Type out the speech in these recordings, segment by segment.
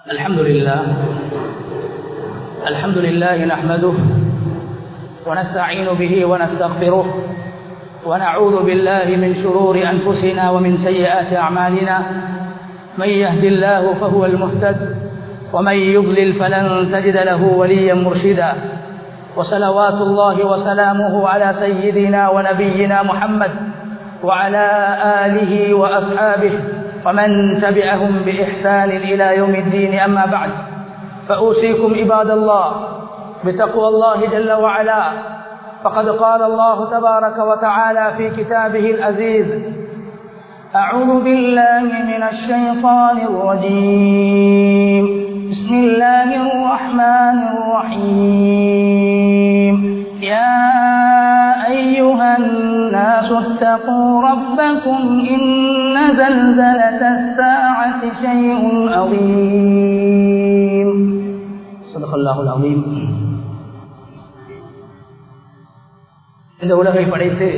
الحمد لله الحمد لله نحمده ونستعين به ونستغفره ونعوذ بالله من شرور أنفسنا ومن سيئات أعمالنا من يهد الله فهو المهتد ومن يضلل فلن تجد له وليا مرشدا وصلوات الله وسلامه على سيدنا ونبينا محمد وعلى آله وأصحابه ومن تبعهم بإحسان إلى يوم الدين أما بعد فأوصيكم عباد الله بتقوى الله جل وعلا فقد قال الله تبارك وتعالى في كتابه العزيز أعوذ بالله من الشيطان الرجيم بسم الله الرحمن الرحيم يا أيها الناس اتقوا ربكم إن زلزلة الساعة شيء عظيم صدق الله العظيم இந்த உலகை படைத்து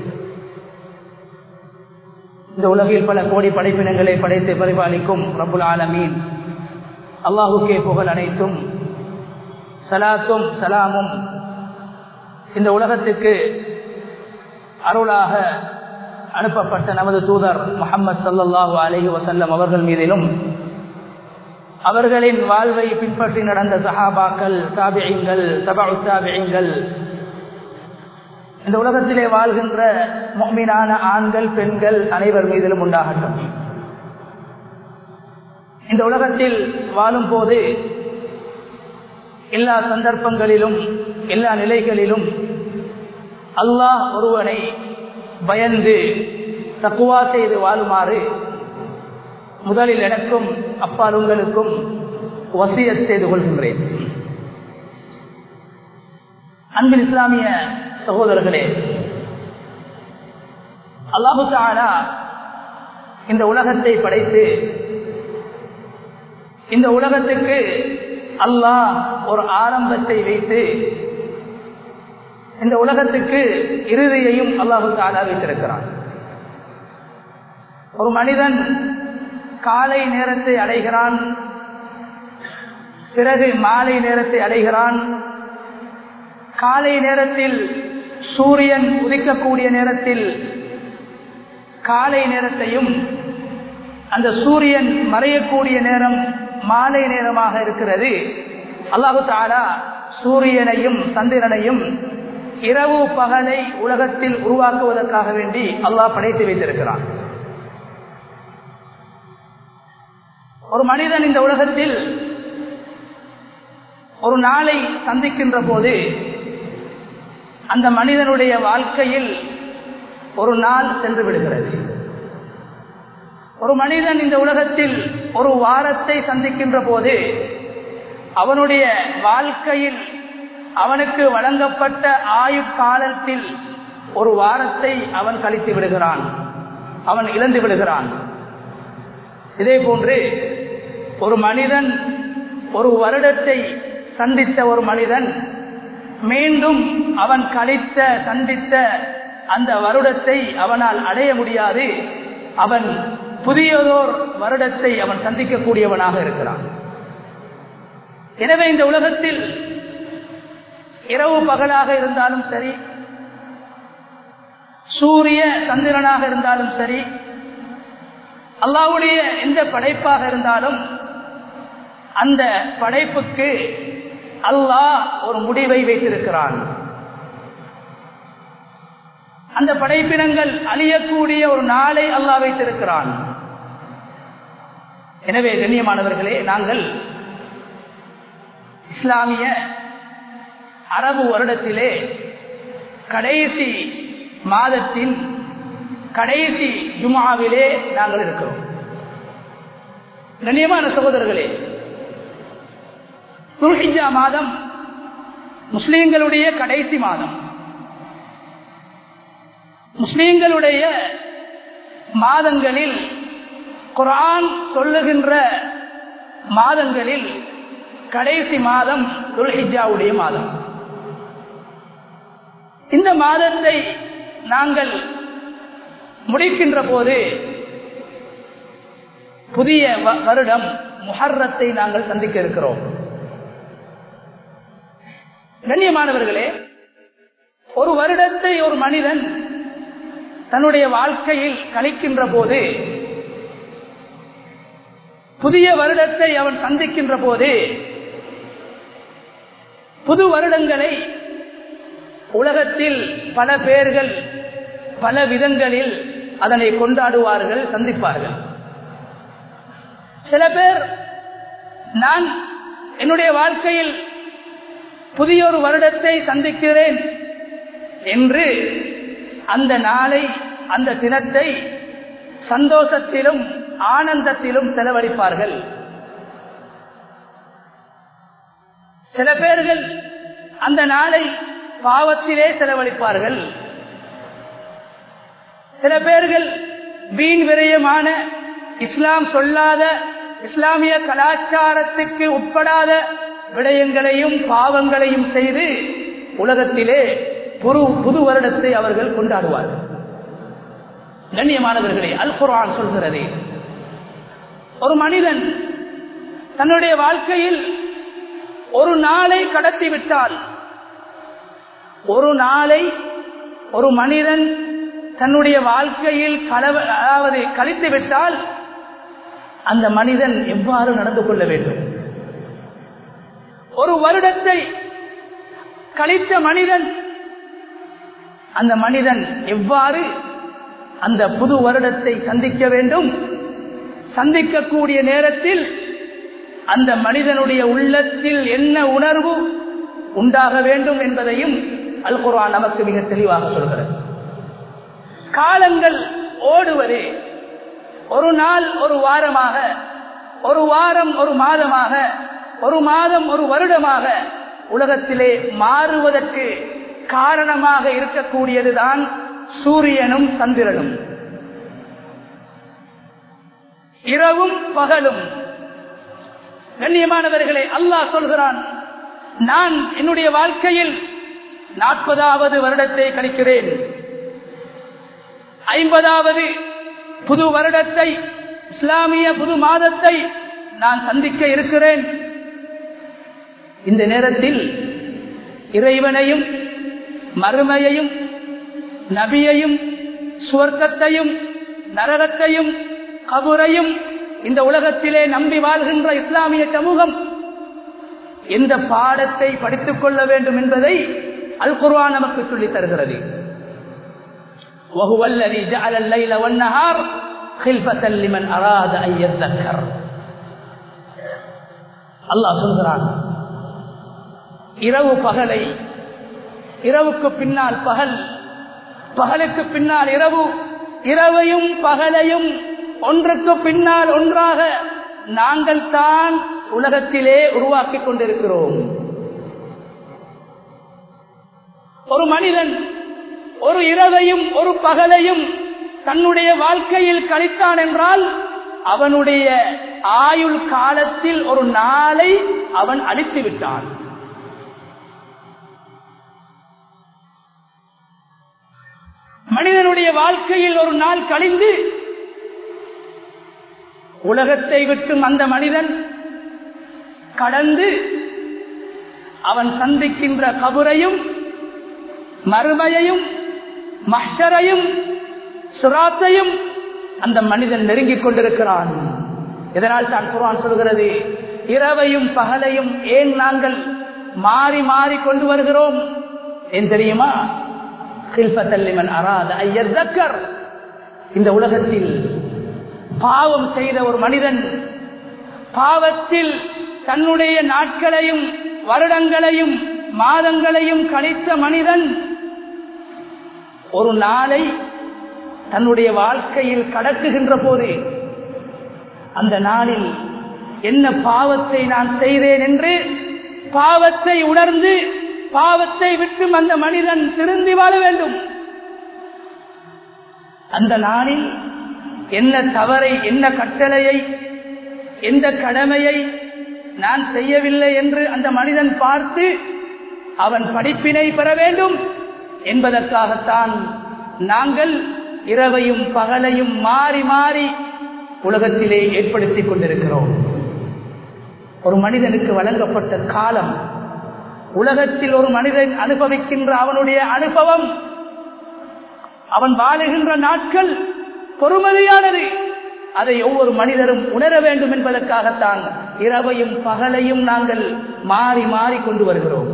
இந்த உலகில் பல கோடி படைப்பினங்களை படைத்து பரிபாலிக்கும் ரபுல் ஆலமீன் அல்லாஹுக்கே புகழ் அனைத்தும் சலாத்தும் சலாமும் இந்த உலகத்துக்கு அருளாக அனுப்பப்பட்ட நமது தூதர் முகமது சல்லல்லாஹு அலஹி வசல்லம் அவர்கள் மீதிலும் அவர்களின் வாழ்வை பின்பற்றி நடந்த சஹாபாக்கள் தாபியங்கள் சபா தாபியங்கள் இந்த உலகத்திலே வாழ்கின்ற மீனான ஆண்கள் பெண்கள் அனைவர் மீதிலும் உண்டாகட்டும் இந்த உலகத்தில் வாழும் போது எல்லா சந்தர்ப்பங்களிலும் எல்லா நிலைகளிலும் அல்லாஹ் ஒருவனை பயந்து தக்குவா செய்து வாழுமாறு முதலில் எனக்கும் அப்பால் உங்களுக்கும் வசிய செய்து கொள்கின்றேன் அன்பின் இஸ்லாமிய சகோதரர்களே அல்லாஹு தாலா இந்த உலகத்தை படைத்து இந்த உலகத்துக்கு அல்லாஹ் ஒரு ஆரம்பத்தை வைத்து இந்த உலகத்துக்கு இறுதியையும் அல்லாஹு தாலா வைத்திருக்கிறான் ஒரு மனிதன் காலை நேரத்தை அடைகிறான் பிறகு மாலை நேரத்தை அடைகிறான் காலை நேரத்தில் சூரியன் உதிக்கக்கூடிய நேரத்தில் காலை நேரத்தையும் அந்த சூரியன் மறையக்கூடிய நேரம் மாலை நேரமாக இருக்கிறது அல்லாஹு தாலா சூரியனையும் சந்திரனையும் இரவு பகலை உலகத்தில் உருவாக்குவதற்காக வேண்டி அல்லாஹ் படைத்து வைத்திருக்கிறான் ஒரு மனிதன் இந்த உலகத்தில் ஒரு நாளை சந்திக்கின்ற போது அந்த மனிதனுடைய வாழ்க்கையில் ஒரு நாள் சென்று விடுகிறது ஒரு மனிதன் இந்த உலகத்தில் ஒரு வாரத்தை சந்திக்கின்ற போது அவனுடைய வாழ்க்கையில் அவனுக்கு வழங்கப்பட்ட ஆயுட்காலத்தில் ஒரு வாரத்தை அவன் கழித்து விடுகிறான் அவன் இழந்து விடுகிறான் இதே போன்று ஒரு மனிதன் ஒரு வருடத்தை சந்தித்த ஒரு மனிதன் மீண்டும் அவன் கழித்த சந்தித்த அந்த வருடத்தை அவனால் அடைய முடியாது அவன் புதியதோர் வருடத்தை அவன் சந்திக்கக்கூடியவனாக இருக்கிறான் எனவே இந்த உலகத்தில் இரவு பகலாக இருந்தாலும் சரி சூரிய சந்திரனாக இருந்தாலும் சரி அல்லாவுடைய எந்த படைப்பாக இருந்தாலும் அந்த படைப்புக்கு அல்லாஹ் ஒரு முடிவை வைத்திருக்கிறான் அந்த படைப்பினங்கள் அழியக்கூடிய ஒரு நாளை அல்லாஹ் வைத்திருக்கிறான் எனவே கண்ணியமானவர்களே நாங்கள் இஸ்லாமிய அரபு வருடத்திலே கடைசி மாதத்தின் கடைசி ஜுமாவிலே நாங்கள் இருக்கிறோம் கண்ணியமான சகோதரர்களே துல்ஹிஜா மாதம் முஸ்லீம்களுடைய கடைசி மாதம் முஸ்லீம்களுடைய மாதங்களில் குரான் சொல்லுகின்ற மாதங்களில் கடைசி மாதம் துல்ஹிஜாவுடைய மாதம் இந்த மாதத்தை நாங்கள் முடிக்கின்ற போது புதிய வ- வருடம் முஹர்ரத்தை நாங்கள் சந்திக்க இருக்கிறோம் கண்ணியமானவர்களே ஒரு வருடத்தை ஒரு மனிதன் தன்னுடைய வாழ்க்கையில் கழிக்கின்ற போது புதிய வருடத்தை அவன் சந்திக்கின்ற போது புது வருடங்களை உலகத்தில் பல பேர்கள் பல விதங்களில் அதனை கொண்டாடுவார்கள் சந்திப்பார்கள் சில பேர் நான் என்னுடைய வாழ்க்கையில் புதிய ஒரு வருடத்தை சந்திக்கிறேன் என்று அந்த நாளை அந்த தினத்தை சந்தோஷத்திலும் ஆனந்தத்திலும் செலவழிப்பார்கள் சில பேர்கள் அந்த நாளை பாவத்திலே செலவழிப்பார்கள் சில பேர்கள் வீண் விரயமான இஸ்லாம் சொல்லாத இஸ்லாமிய கலாச்சாரத்துக்கு உட்படாத விடயங்களையும் பாவங்களையும் செய்து உலகத்திலே புது புது வருடத்தை அவர்கள் கொண்டாடுவார்கள் கண்ணியமானவர்களே அல் குரான் சொல்கிறது ஒரு மனிதன் தன்னுடைய வாழ்க்கையில் ஒரு நாளை கடத்தி விட்டால் ஒரு நாளை ஒரு மனிதன் தன்னுடைய வாழ்க்கையில் களவ அதாவது கழித்து விட்டால் அந்த மனிதன் எவ்வாறு நடந்து கொள்ள வேண்டும் ஒரு வருடத்தை கழித்த மனிதன் அந்த மனிதன் எவ்வாறு அந்த புது வருடத்தை சந்திக்க வேண்டும் சந்திக்கக்கூடிய நேரத்தில் அந்த மனிதனுடைய உள்ளத்தில் என்ன உணர்வு உண்டாக வேண்டும் என்பதையும் அல் குர்ஆன் நமக்கு மிக தெளிவாக சொல்கிறது காலங்கள் ஓடுவது ஒரு நாள் ஒரு வாரமாக ஒரு வாரம் ஒரு மாதமாக ஒரு மாதம் ஒரு வருடமாக உலகத்திலே மாறுவதற்கு காரணமாக இருக்கக்கூடியதுதான் சூரியனும் சந்திரனும் இரவும் பகலும் கண்ணியமானவர்களே அல்லாஹ் சொல்கிறான் நான் என்னுடைய வாழ்க்கையில் நாற்பதாவது வருடத்தை கழிக்கிறேன் ஐம்பதாவது புது வருடத்தை இஸ்லாமிய புது மாதத்தை நான் சந்திக்க இருக்கிறேன் இந்த நேரத்தில் இறைவனையும் மறுமையையும் நபியையும் சுவர்க்கத்தையும் நரகத்தையும் கபுரையும் இந்த உலகத்திலே நம்பி வாழ்கின்ற இஸ்லாமிய சமூகம் எந்த பாடத்தை படித்துக் கொள்ள வேண்டும் என்பதை அல் குர்ஆன் நமக்கு சொல்லித் தருகிறது وهو الذي جعل الليل والنهار خلفة لمن أراد أن يذكر அல்லாஹ் சொல்கிறான் இரவு பகலை இரவுக்கு பின்னால் பகல் பகலுக்கு பின்னால் இரவு இரவையும் பகலையும் ஒன்றுக்கு பின்னால் ஒன்றாக நாங்கள் தான் உலகத்திலே உருவாக்கி கொண்டிருக்கிறோம் ஒரு மனிதன் ஒரு இரவையும் ஒரு பகலையும் தன்னுடைய வாழ்க்கையில் கழித்தான் என்றால் அவனுடைய ஆயுள் காலத்தில் ஒரு நாளை அவன் அழித்து விட்டான் மனிதனுடைய வாழ்க்கையில் ஒரு நாள் கழிந்து உலகத்தை விட்டும் அந்த மனிதன் கடந்து அவன் சந்திக்கின்ற கபுரையும் மறுமையையும் மஷரையும் சுராத்தையும் அந்த மனிதன் நெருங்கிக் கொண்டிருக்கிறான் இதனால் தான் குரான் சொல்கிறது இரவையும் பகலையும் ஏன் நாங்கள் மாறி மாறி கொண்டு வருகிறோம் ஏன் தெரியுமா கில்பத்தல்லிமன் அராத ஐயர் தக்கர் இந்த உலகத்தில் பாவம் செய்த ஒரு மனிதன் பாவத்தில் தன்னுடைய நாட்களையும் வருடங்களையும் மாதங்களையும் கழித்த மனிதன் ஒரு நாளை தன்னுடைய வாழ்க்கையில் கடக்குகின்ற போது அந்த நாளில் என்ன பாவத்தை நான் செய்தேன் என்று பாவத்தை உணர்ந்து பாவத்தை விட்டும் அந்த மனிதன் திருந்தி வாழ வேண்டும் அந்த நாளில் என்ன தவறை என்ன கட்டளையை எந்த கடமையை நான் செய்யவில்லை என்று அந்த மனிதன் பார்த்து அவன் படிப்பினை பெற வேண்டும் என்பதற்காகத்தான் நாங்கள் இரவையும் பகலையும் மாறி மாறி உலகத்திலே ஏற்படுத்திக் கொண்டிருக்கிறோம் ஒரு மனிதனுக்கு வழங்கப்பட்ட காலம் உலகத்தில் ஒரு மனிதன் அனுபவிக்கின்ற அவனுடைய அனுபவம் அவன் வாழுகின்ற நாட்கள் பொறுமதியானது அதை ஒவ்வொரு மனிதரும் உணர வேண்டும் என்பதற்காகத்தான் இரவையும் பகலையும் நாங்கள் மாறி மாறி கொண்டு வருகிறோம்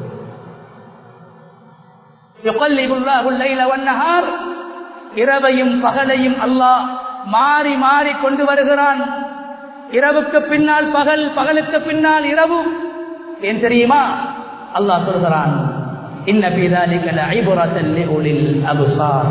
இரவையும் பகலையும் அல்லாஹ் மாறி மாறி கொண்டு வருகிறான் இரவுக்கு பின்னால் பகல் பகலுக்கு பின்னால் இரவு ஏன் தெரியுமா அல்லாஹ் சொல்கிறான் இன்ன பீதாலிக்கல ஐபுராத்தல் அபுசார்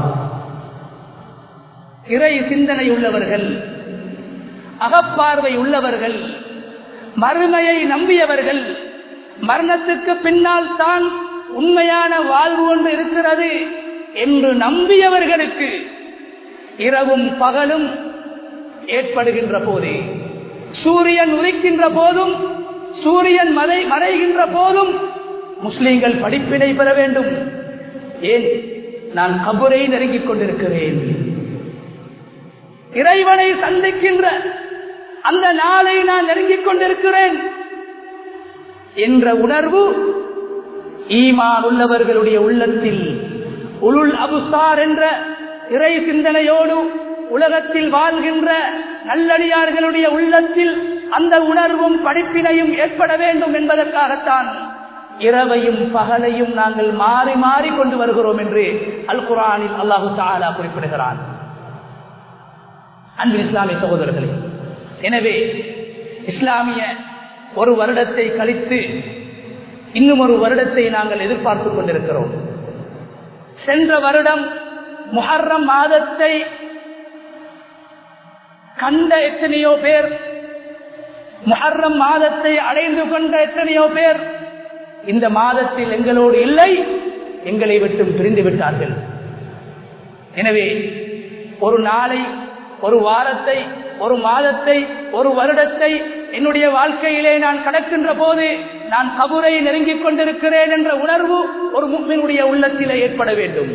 இறை சிந்தனை உள்ளவர்கள் அகப்பார்வை உள்ளவர்கள் மறுமையை நம்பியவர்கள் மரணத்துக்கு பின்னால் தான் உண்மையான வாழ்வு ஒன்று இருக்கிறது என்று நம்பியவர்களுக்கு இரவும் பகலும் ஏற்படுகின்ற போதே சூரியன் உதிக்கின்ற போதும் சூரியன் மறை மறைகின்ற போதும் முஸ்லீம்கள் படிப்பினை பெற வேண்டும் ஏன் நான் கபுரை நெருங்கிக் கொண்டிருக்கிறேன் இறைவனை சந்திக்கின்ற அந்த நாளை நான் நெருங்கிக் கொண்டிருக்கிறேன் என்ற உணர்வு ஈமான் உள்ளவர்களுடைய உள்ளத்தில் உளுள் அபுசார் என்ற இறை சிந்தனையோடு உலகத்தில் வாழ்கின்ற நல்லடியார்களுடைய உள்ளத்தில் அந்த உணர்வும் படிப்பினையும் ஏற்பட வேண்டும் என்பதற்காகத்தான் இரவையும் பகலையும் நாங்கள் மாறி மாறி கொண்டு வருகிறோம் என்று அல் குரானில் அல்லாஹு தாலா குறிப்பிடுகிறான் அன்பு இஸ்லாமிய சகோதரர்களே எனவே இஸ்லாமிய ஒரு வருடத்தை கழித்து இன்னும் ஒரு வருடத்தை நாங்கள் எதிர்பார்த்துக் கொண்டிருக்கிறோம் சென்ற வருடம் முஹர்ரம் மாதத்தை கண்ட எத்தனையோ பேர் முஹர்ரம் மாதத்தை அடைந்து கொண்ட எத்தனையோ பேர் இந்த மாதத்தில் எங்களோடு இல்லை எங்களை விட்டும் பிரிந்து விட்டார்கள் எனவே ஒரு நாளை ஒரு வாரத்தை ஒரு மாதத்தை ஒரு வருடத்தை என்னுடைய வாழ்க்கையிலே நான் கடக்கின்ற போது நான் கபுரை நெருங்கிக் கொண்டிருக்கிறேன் என்ற உணர்வு ஒரு முக்மினுடைய உள்ளத்திலே ஏற்பட வேண்டும்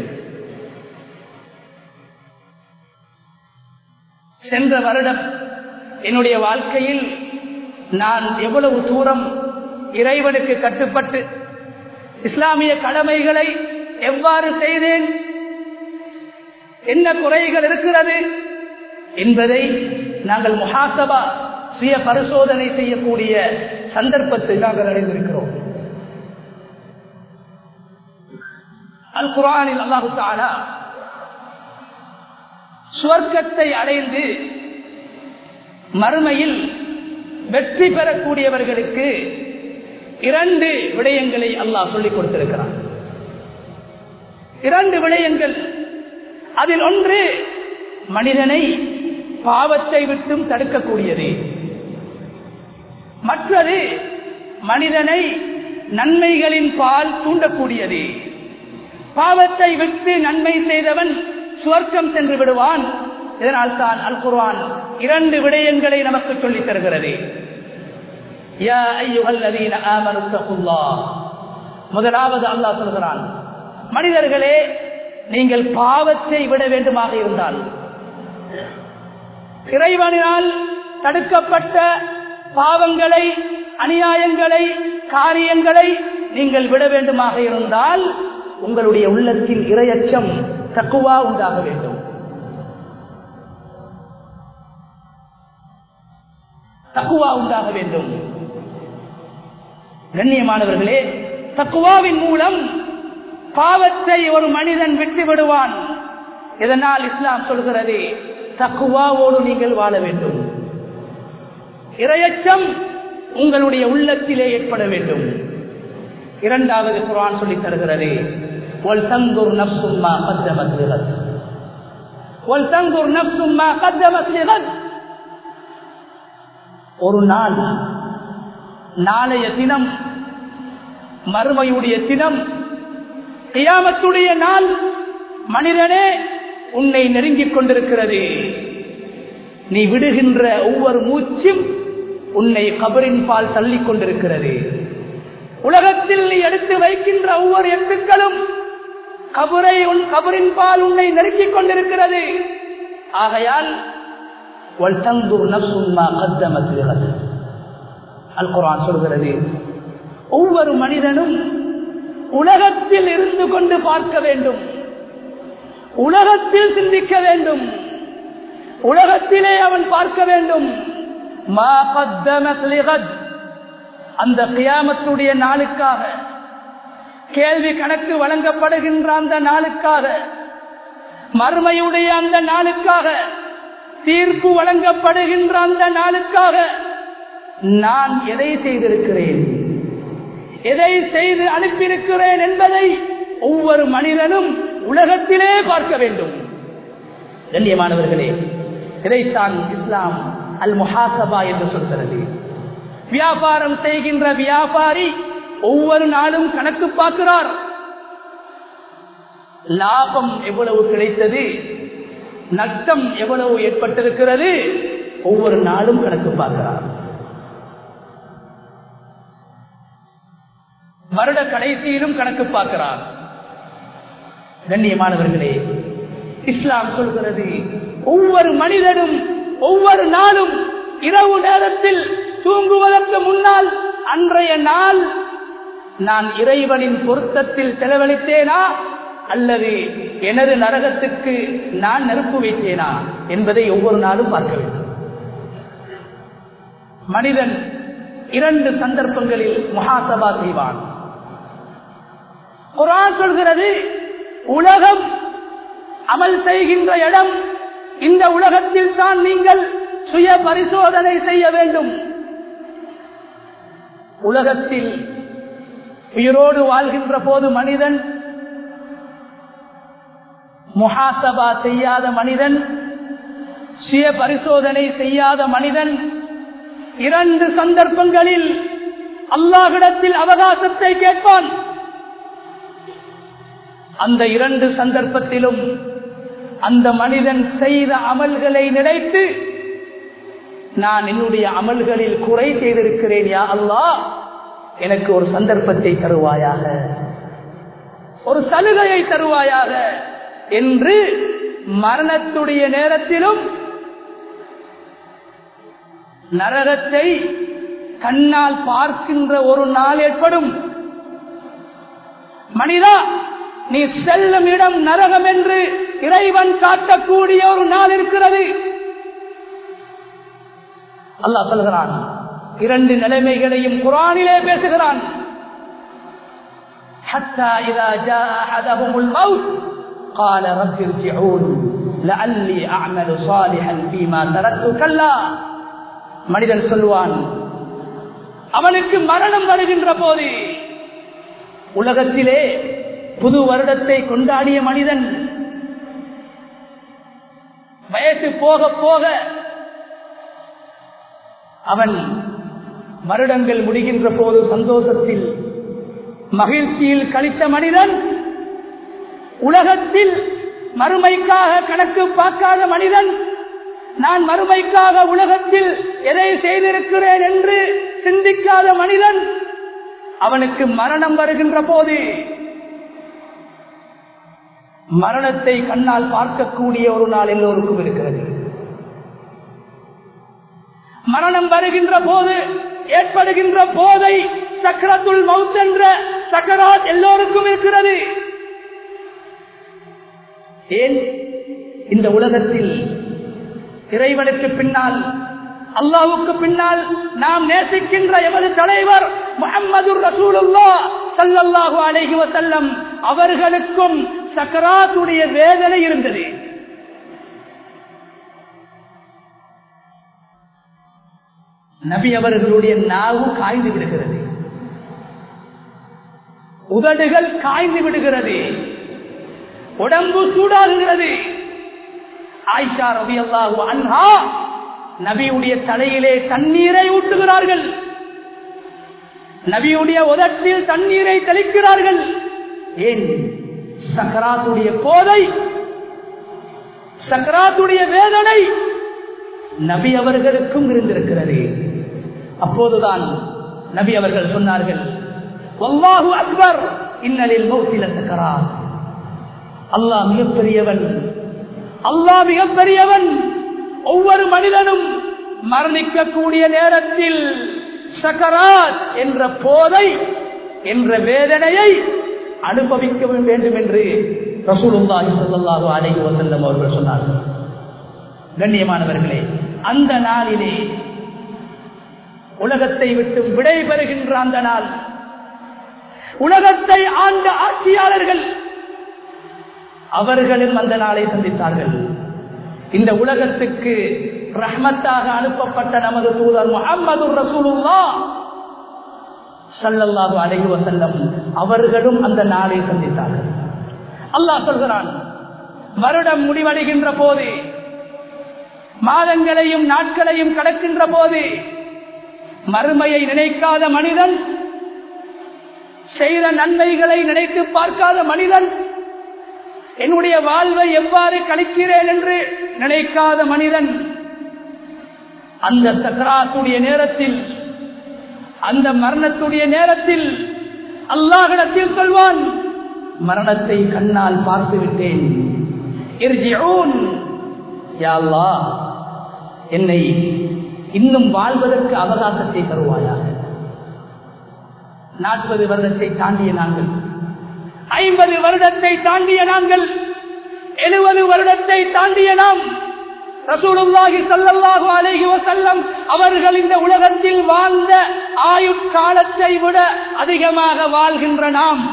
சென்ற வருடம் என்னுடைய வாழ்க்கையில் நான் எவ்வளவு தூரம் இறைவனுக்கு கட்டுப்பட்டு இஸ்லாமிய கடமைகளை எவ்வாறு செய்தேன் என்ன குறைகள் இருக்கிறது என்பதை நாங்கள் முகாசபா சுய பரிசோதனை செய்யக்கூடிய சந்தர்ப்பத்தை நாங்கள் அடைந்திருக்கிறோம் அல் குரானில் அல்லாஹு தாலா சுவர்க்கத்தை அடைந்து மறுமையில் வெற்றி பெறக்கூடியவர்களுக்கு இரண்டு விடயங்களை அல்லாஹ் சொல்லிக் கொடுத்திருக்கிறான் இரண்டு விடயங்கள் அதில் ஒன்று மனிதனை பாவத்தை விட்டும் தடுக்கக்கூடியது மற்றது மனிதனை நன்மைகளின் பால் தூண்டக்கூடியது பாவத்தை விட்டு நன்மை செய்தவன் சுவர்க்கம் சென்று விடுவான் இதனால் தான் அல் குர்வான் இரண்டு விடயங்களை நமக்கு சொல்லித் தருகிறது முதலாவது அல்லாஹ் சொல்கிறான் மனிதர்களே நீங்கள் பாவத்தை விட வேண்டுமாக இருந்தால் இறைவனால் தடுக்கப்பட்ட பாவங்களை அநியாயங்களை காரியங்களை நீங்கள் விட வேண்டுமாக இருந்தால் உங்களுடைய உள்ளத்தில் இரையச்சம் தக்குவா உண்டாக வேண்டும் தக்குவா உண்டாக வேண்டும் கண்ணியமானவர்களே தக்குவாவின் மூலம் பாவத்தை ஒரு மனிதன் விட்டு விடுவான் இதனால் இஸ்லாம் சொல்கிறது தக்குவாவோடு நீங்கள் வாழ வேண்டும் இரையச்சம் உங்களுடைய உள்ளத்திலே ஏற்பட வேண்டும் இரண்டாவது குரான் சொல்லித் தருகிறது ஒரு நாள் நாளைய தினம் மறுமையுடைய தினம் கியாமத்துடைய நாள் மனிதனே உன்னை நெருங்கிக் கொண்டிருக்கிறது நீ விடுகின்ற ஒவ்வொரு மூச்சும் உன்னை கபரின் பால் தள்ளிக் கொண்டிருக்கிறது உலகத்தில் நீ எடுத்து வைக்கின்ற ஒவ்வொரு எட்டுக்களும் கபரை உன் கபரின் பால் உன்னை நெருக்கிக் கொண்டிருக்கிறது ஆகையால் அல் குரான் சொல்கிறது ஒவ்வொரு மனிதனும் உலகத்தில் இருந்து கொண்டு பார்க்க வேண்டும் உலகத்தில் சிந்திக்க வேண்டும் உலகத்திலே அவன் பார்க்க வேண்டும் அந்த கியாமத்துடைய நாளுக்காக கேள்வி கணக்கு வழங்கப்படுகின்ற அந்த நாளுக்காக மறுமையுடைய அந்த நாளுக்காக தீர்ப்பு வழங்கப்படுகின்ற அந்த நாளுக்காக நான் எதை செய்திருக்கிறேன் எதை செய்து அனுப்பியிருக்கிறேன் என்பதை ஒவ்வொரு மனிதனும் உலகத்திலே பார்க்க வேண்டும் கண்ணியமானவர்களே இதைத்தான் இஸ்லாம் அல் முஹாசபா என்று சொல்கிறது வியாபாரம் செய்கின்ற வியாபாரி ஒவ்வொரு நாளும் கணக்கு பார்க்கிறார் லாபம் எவ்வளவு கிடைத்தது நஷ்டம் எவ்வளவு ஏற்பட்டிருக்கிறது ஒவ்வொரு நாளும் கணக்கு பார்க்கிறார் வருட கடைசியிலும் கணக்கு பார்க்கிறார் கண்ணியமானவர்களே இஸ்லாம் சொல்கிறது ஒவ்வொரு மனிதனும் ஒவ்வொரு நாளும் இரவு நேரத்தில் தூங்குவதற்கு முன்னால் அன்றைய நாள் நான் இறைவனின் பொருத்தத்தில் செலவழித்தேனா அல்லது எனது நரகத்துக்கு நான் நெருப்பு வைத்தேனா என்பதை ஒவ்வொரு நாளும் பார்க்க வேண்டும் மனிதன் இரண்டு சந்தர்ப்பங்களில் முகாசபா செய்வான் குரான் சொல்கிறது உலகம் அமல் செய்கின்ற இடம் இந்த உலகத்தில் தான் நீங்கள் சுய பரிசோதனை செய்ய வேண்டும் உலகத்தில் உயிரோடு வாழ்கின்ற போது மனிதன் முகாசபா செய்யாத மனிதன் சுய பரிசோதனை செய்யாத மனிதன் இரண்டு சந்தர்ப்பங்களில் அல்லாஹிடத்தில் அவகாசத்தை கேட்பான் அந்த இரண்டு சந்தர்ப்பத்திலும் அந்த மனிதன் செய்த அமல்களை நினைத்து நான் என்னுடைய அமல்களில் குறை செய்திருக்கிறேன் யா அல்லா எனக்கு ஒரு சந்தர்ப்பத்தை தருவாயாக ஒரு சலுகையை தருவாயாக என்று மரணத்துடைய நேரத்திலும் நரகத்தை கண்ணால் பார்க்கின்ற ஒரு நாள் ஏற்படும் மனிதா நீ செல்லும் இடம் நரகம் என்று இறைவன் காட்டக்கூடிய ஒரு நாள் இருக்கிறது அல்லாஹ் சொல்கிறான் இரண்டு நிலைமைகளையும் குரானிலே பேசுகிறான் حتى إذا جاء أحدهم الموت قال رب ارجعون لعلي أعمل صالحا فيما تركت كلا மனிதன் சொல்வான் அவனுக்கு மரணம் வருகின்ற போது உலகத்திலே புது வருடத்தை கொண்டாடிய மனிதன் வயசு போக போக அவன் வருடங்கள் முடிகின்ற போது சந்தோஷத்தில் மகிழ்ச்சியில் கழித்த மனிதன் உலகத்தில் மறுமைக்காக கணக்கு பார்க்காத மனிதன் நான் மறுமைக்காக உலகத்தில் எதை செய்திருக்கிறேன் என்று சிந்திக்காத மனிதன் அவனுக்கு மரணம் வருகின்ற போது மரணத்தை கண்ணால் பார்க்கக்கூடிய ஒரு நாள் எல்லோருக்கும் இருக்கிறது மரணம் வருகின்ற போது ஏற்படுகின்ற போதை சக்கரத்துள் மவுத் என்ற சக்கராத் எல்லோருக்கும் இருக்கிறது ஏன் இந்த உலகத்தில் இறைவனுக்கு பின்னால் அல்லாவுக்கு பின்னால் நாம் நேசிக்கின்ற எமது தலைவர் முகமது ரசூலுல்லா சல்லல்லாஹு அலைஹி வசல்லம் அவர்களுக்கும் சக்கராத்துடைய வேதனை இருந்தது நபி அவர்களுடைய நாவு காய்ந்து விடுகிறது உதடுகள் காய்ந்து விடுகிறது உடம்பு சூடாகுகிறது ஆயிஷா ரவி அல்லாஹு அன்ஹா நபியுடைய தலையிலே தண்ணீரை ஊட்டுகிறார்கள் நபியுடைய உதட்டில் தண்ணீரை தெளிக்கிறார்கள் ஏன் சக்கராத்துடைய போதை சக்கராத்துடைய வேதனை நபி அவர்களுக்கும் இருந்திருக்கிறது அப்போதுதான் நபி அவர்கள் சொன்னார்கள் ஒல்லாஹு அக்பர் இன்னலில் மௌத்தில சக்கரா அல்லாஹ் மிகப்பெரியவன் அல்லாஹ் மிகப்பெரியவன் ஒவ்வொரு மனிதனும் மரணிக்கக்கூடிய நேரத்தில் சக்கராத் என்ற போதை என்ற வேதனையை அனுபவிக்க வேண்டும் என்று ரசூலுல்லாஹி ஸல்லல்லாஹு அலைஹி வஸல்லம் அவர்கள் சொன்னார்கள் கண்ணியமானவர்களே அந்த நாளிலே உலகத்தை விட்டு விடை பெறுகின்ற அந்த நாள் உலகத்தை ஆண்ட ஆட்சியாளர்கள் அவர்களும் அந்த நாளை சந்தித்தார்கள் இந்த உலகத்துக்கு ரஹ்மத்தாக அனுப்பப்பட்ட நமது தூதர் முகமது ரசூலுல்லா சல்லல்லாஹு அலைஹி வஸல்லம் அவர்களும் அந்த நாளை சந்தித்தார்கள் அல்லாஹ் சொல்கிறான் வருடம் முடிவடைகின்ற போது மாதங்களையும் நாட்களையும் கடக்கின்ற போது மறுமையை நினைக்காத மனிதன் செய்த நன்மைகளை நினைத்து பார்க்காத மனிதன் என்னுடைய வாழ்வை எவ்வாறு கழிக்கிறேன் என்று நினைக்காத மனிதன் அந்த சக்கராத்துடைய நேரத்தில் அந்த மரணத்துடைய நேரத்தில் அல்லாஹிடத்தில் சொல்வான் மரணத்தை கண்ணால் பார்த்து விட்டேன் என்னை இன்னும் வாழ்வதற்கு அவகாசத்தை தருவாயாக நாற்பது வருடத்தை தாண்டிய நாங்கள் ஐம்பது வருடத்தை தாண்டிய நாங்கள் எழுபது வருடத்தை தாண்டிய நாம் ரசூலுல்லாஹி ஸல்லல்லாஹு அலைஹி வஸல்லம் அவர்கள் இந்த உலகத்தில் வாழ்ந்த ஆயுட்காலத்தை விட அதிகமாக வாழ்கின்ற நாம்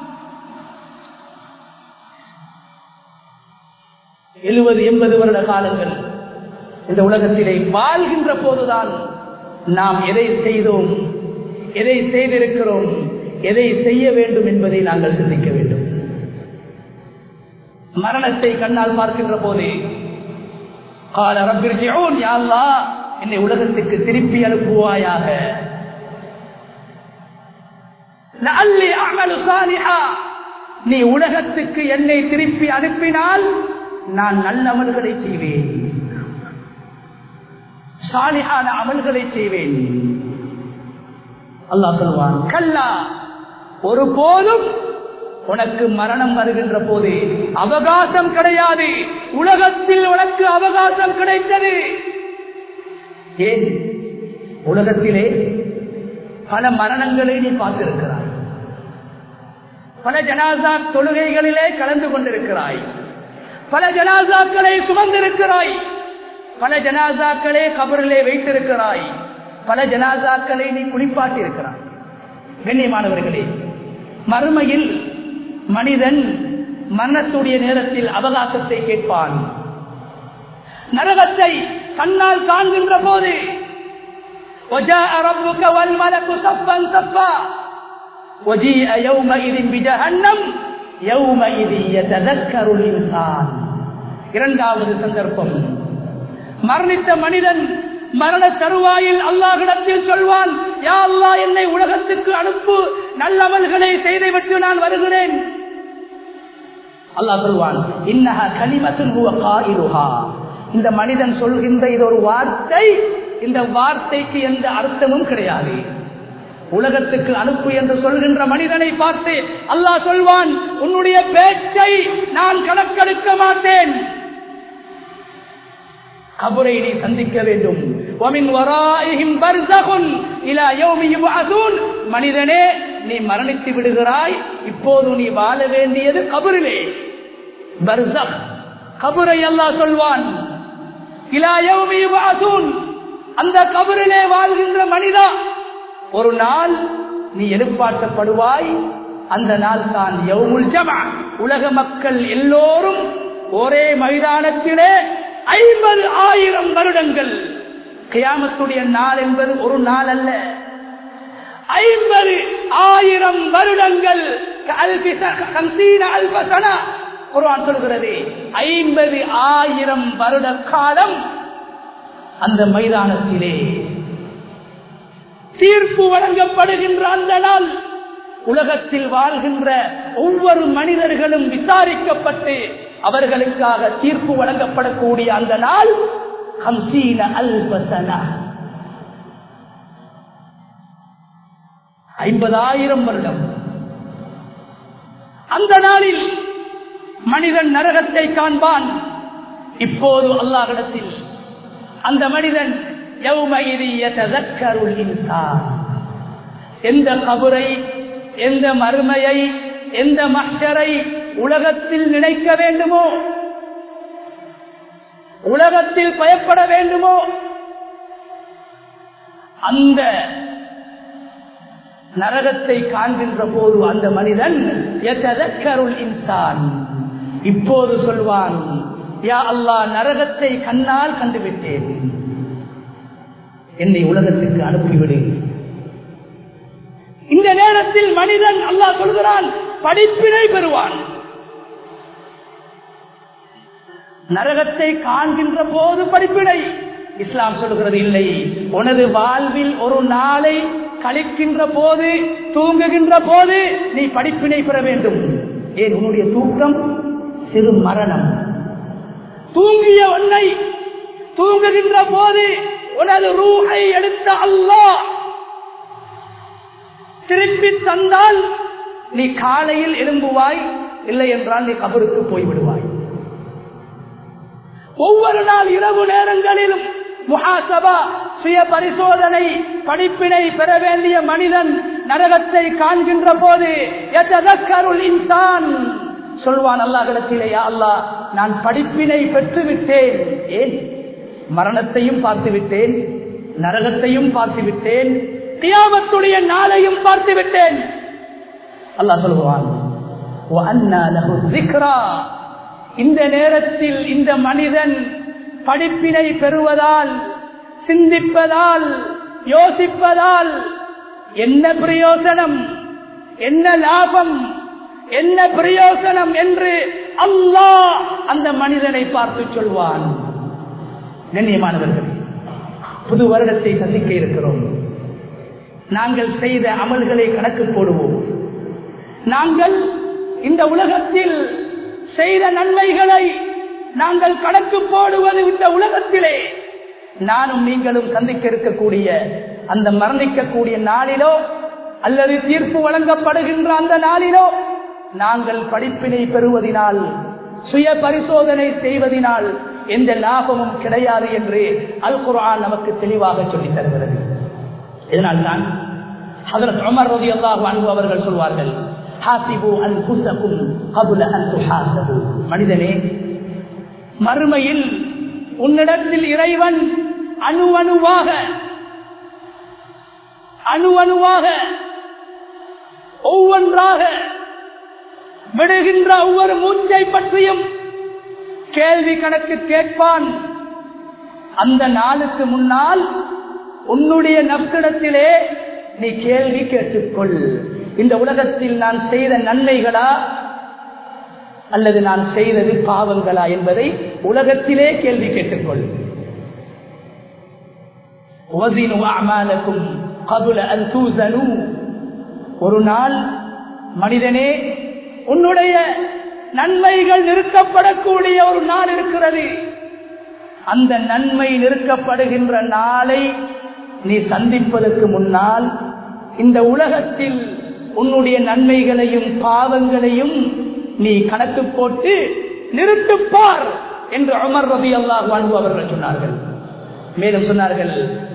எழுபது எண்பது வருட காலங்கள் இந்த உலகத்திலே வாழ்கின்ற போதுதான் நாம் எதை செய்தோம் எதை செய்திருக்கிறோம் எதை செய்ய வேண்டும் என்பதை நாங்கள் சிந்திக்க வேண்டும் மரணத்தை கண்ணால் பார்க்கின்ற போதே கால ரப்பிர்ஜிஊன் யா அல்லாஹ் என்னை உலகத்துக்கு திருப்பி அனுப்புவாயாக லஅல்லி அஅமலு சாலிஹா நீ உலகத்துக்கு என்னை திருப்பி அனுப்பினால் நான் நல்ல அமல்களை செய்வேன் சாலிஹான அமல்களை செய்வேன் அல்லாஹ் சொல்வான் கல்லா ஒரு போதும் உனக்கு மரணம் வருகின்ற போது அவகாசம் கிடையாது உலகத்தில் உனக்கு அவகாசம் கிடைத்தது ஏன் உலகத்திலே பல மரணங்களை நீ பார்த்திருக்கிறாய் பல ஜனாசா தொழுகைகளிலே கலந்து கொண்டிருக்கிறாய் பல ஜனாசாக்களை சுமந்திருக்கிறாய் பல ஜனாசாக்களை கபரிலே வைத்திருக்கிறாய் பல ஜனாசாக்களை நீ குளிப்பாட்டி இருக்கிறாய் கண்ணியமானவர்களே மறுமையில் மனிதன் மரணத்துடைய நேரத்தில் அவகாசத்தை கேட்பான் நரகத்தை கண்ணால் காண்கின்ற போது وجاء ربك والملك صفا صفا وجيء يومئذ بجهنم يومئذ يتذكر الإنسان இரண்டாவது சந்தர்ப்பம் மரணித்த மனிதன் மரண தருவாயில் அல்லாஹிடத்தில் சொல்வான் யா அல்லா என்னை உலகத்துக்கு அனுப்பு நல்லவல்களை செய்துவிட்டு நான் வருகிறேன் அல்லாஹ் சொல்வான் இன்னஹா கலிமத்துன் ஹுவ காயிலுஹா இந்த மனிதன் சொல்கின்ற இது ஒரு வார்த்தை இந்த வார்த்தைக்கு எந்த அர்த்தமும் கிடையாது உலகத்துக்கு அனுப்பு என்று சொல்கின்ற மனிதனை பார்த்து அல்லாஹ் சொல்வான் உன்னுடைய பேச்சை நான் கணக்கெடுக்க மாட்டேன் கபரை நீ சந்திக்க வேண்டும் மனிதனே நீ மரணித்து விடுகிறாய் இப்போது நீ வாழ வேண்டியது கபரிலே பர்சக் கபரை அல்லாஹ் சொல்வான் அந்த கபரிலே வாழ்கின்ற மனிதா ஒரு நாள் நீ எழுப்பாட்டப்படுவாய் அந்த நாள் தான் யவுமுல் ஜமா உலக மக்கள் எல்லோரும் ஒரே மைதானத்திலே ஐம்பது ஆயிரம் வருடங்கள் கியாமத்துடைய நாள் என்பது ஒரு நாள் அல்ல ஐம்பது ஆயிரம் வருடங்கள் குர்ஆன் சொல்கிறது ஐம்பது ஆயிரம் வருட காலம் அந்த மைதானத்திலே தீர்ப்பு வழங்கப்படுகின்ற அந்த நாள் உலகத்தில் வாழ்கின்ற ஒவ்வொரு மனிதர்களும் விசாரிக்கப்பட்டு அவர்களுக்காக தீர்ப்பு வழங்கப்படக்கூடிய அந்த நாள் ஹம்சீன அல்பசனா ஐம்பதாயிரம் வருடம் அந்த நாளில் மனிதன் நரகத்தை காண்பான் இப்போது அல்லாஹிடத்தில் அந்த மனிதன் யௌமஇதி யதذكருல் இன்சான் எந்த கபரை எந்த மறுமையை எந்த மஹ்ஷரை உலகத்தில் நினைக்க வேண்டுமோ உலகத்தில் பயப்பட வேண்டுமோ அந்த நரகத்தை காண்கின்ற போது அந்த மனிதன் எத்ததக்கருள் இன்சான் இப்போது சொல்வான் யா அல்லாஹ் நரகத்தை கண்ணால் கண்டுவிட்டேன் என்னை உலகத்திற்கு அனுப்பிவிடு இந்த நேரத்தில் மனிதன் அல்லாஹ் சொல்கிறான் படிப்பினை பெறுவான் நரகத்தை காண்கின்ற போது படிப்பினை இஸ்லாம் சொல்கிறது இல்லை உனது வாழ்வில் ஒரு நாளை கழிக்கின்ற போது தூங்குகின்ற போது நீ படிப்பினை பெற வேண்டும் ஏன் உன்னுடைய தூக்கம் சிறு மரணம் தூங்கிய உன்னை தூங்குகின்ற போது உனது ரூஹை எடுத்த அல்லாஹ் திருப்பி தந்தால் நீ காலையில் எழும்புவாய் இல்லை என்றால் நீ கபருக்கு போய்விடுவாய் ஒவ்வொரு நாள் இரவு நேரங்களிலும் முகாசபா சுய பரிசோதனை படிப்பினை பெற வேண்டிய மனிதன் நரகத்தை காண்கின்ற போது எத்ததக்கருள் இன்சான் சொல்வான் அல்லாஹிடத்திலேயா அல்லாஹ் நான் படிப்பினை பெற்று விட்டேன் ஏன் மரணத்தையும் பார்த்து விட்டேன் நரகத்தையும் பார்த்து விட்டேன் கியாமத்துடைய நாளையும் பார்த்து விட்டேன் அல்லாஹ் சொல்லுவான் وَأَنَّى لَهُ الذِّكْرَى இந்த நேரத்தில் இந்த மனிதன் படிப்பினை பெறுவதால் சிந்திப்பதால் யோசிப்பதால் என்ன பிரயோசனம் என்ன லாபம் என்ன பிரயோசனம் என்று அல்லாஹ் அந்த மனிதனை பார்த்து சொல்வான் கண்ணியமானவர்கள் புது வருடத்தை சந்திக்க இருக்கிறோம் நாங்கள் செய்த அமல்களை கணக்கு போடுவோம் நாங்கள் இந்த உலகத்தில் செய்த நன்மைகளை நாங்கள் கணக்கு போடுவது இந்த உலகத்திலே நானும் நீங்களும் சந்திக்க இருக்கக்கூடிய அந்த மரணிக்கக்கூடிய நாளிலோ அல்லது தீர்ப்பு வழங்கப்படுகின்ற அந்த நாளிலோ நாங்கள் படிப்பினை பெறுவதினால் சுய பரிசோதனை செய்வதனால் எந்த லாபமும் கிடையாது என்று அல் குர்ஆன் நமக்கு தெளிவாக சொல்லித் தருகிறது இதனால்தான் ஹதரத் உமர் ரலியல்லாஹு அன்ஹு அவர்கள் சொல்வார்கள் ஹாசிபு அன்ஃபுஸகும் கப்ல அன் துஹாசபு மனிதனே மறுமையில் உன்னிடத்தில் இறைவன் அணு அணுவாக அணு அணுவாக ஒவ்வொன்றாக விடுகின்ற ஒவ்வொரு மூச்சை பற்றியும் கேள்வி கணக்கு கேட்பான் அந்த நாளுக்கு முன்னால் உன்னுடைய நப்சிடத்திலே நீ கேள்வி கேட்டுக்கொள் இந்த உலகத்தில் நான் செய்த நன்மைகளா அல்லது நான் செய்தது பாவங்களா என்பதை உலகத்திலே கேள்வி கேட்டுக்கொள் ஒரு நாள் மனிதனே உன்னுடைய நன்மைகள் நிறுத்தப்படக்கூடிய ஒரு நாள் இருக்கிறது அந்த நன்மை நிறுத்தப்படுகின்ற நாளை நீ சந்திப்பதற்கு முன்னால் இந்த உலகத்தில் உன்னுடைய நன்மைகளையும் பாவங்களையும் நீ கணக்கு போட்டு நிறுத்துப்பார் என்று அமர் ரபி அல்லாஹ் வாழ்வு அவர்கள் சொன்னார்கள் மேலும் சொன்னார்கள்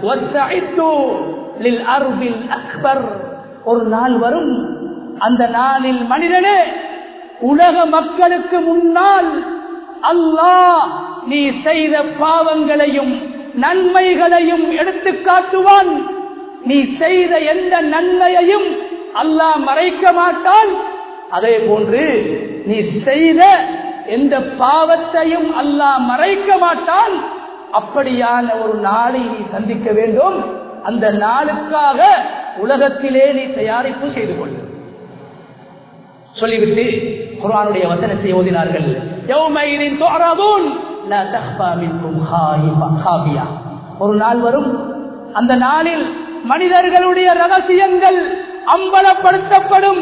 அக்பர் ஒரு நாள் வரும் அந்த நாளில் மனிதனே உலக மக்களுக்கு முன்னால் அல்லாஹ் நீ செய்த பாவங்களையும் நன்மைகளையும் எடுத்து காட்டுவான் நீ செய்த எந்த நன்மையையும் அல்லாஹ் மறைக்க மாட்டான் அதே போன்று நீ செய்த எந்த பாவத்தையும் அல்லாஹ் மறைக்க மாட்டான் அப்படியான ஒரு நாளை நீ சந்திக்க வேண்டும் அந்த நாளுக்காக உலகத்திலே நீ தயாரிப்பு செய்து கொள்ளு சொல்லிவிட்டு குரானுடைய வசனத்தை ஓதினார்கள் ஒரு நாள் வரும் அந்த நாளில் மனிதர்களுடைய ரகசியங்கள் அம்பலப்படுத்தப்படும்